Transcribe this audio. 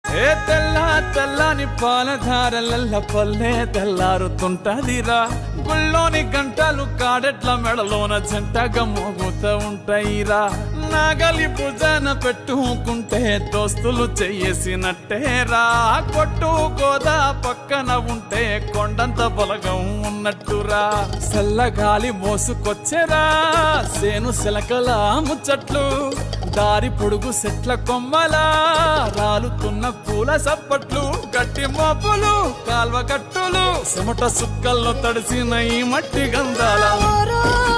ఏ తెల్ల తెల్లని పాలధారలల్ల పల్లె తెల్లారుతుంటదిరా గుళ్ళోని గంటలు కాడెట్ల మెడలోన జంటగా మోగుతూ ఉంటాయిరా నాగలి భుజాన పెట్టుకుంటే దోస్తులు చెయ్యేసినట్టేరా కొట్టు గోదా పక్కన ఉంటే కొండంత బలగం ఉన్నట్టురా చల్లగాలి మోసుకొచ్చెరా సేను శిలకల ముచ్చట్లు దారి పొడుగు సెట్ల కొమ్మలా రాలుతున్న పూల సప్పట్లు గట్టి మోపులు కాల్వ గట్టులు చెమట సుక్కల్లో తడిసిన ఈ మట్టి గంధాల ఊరు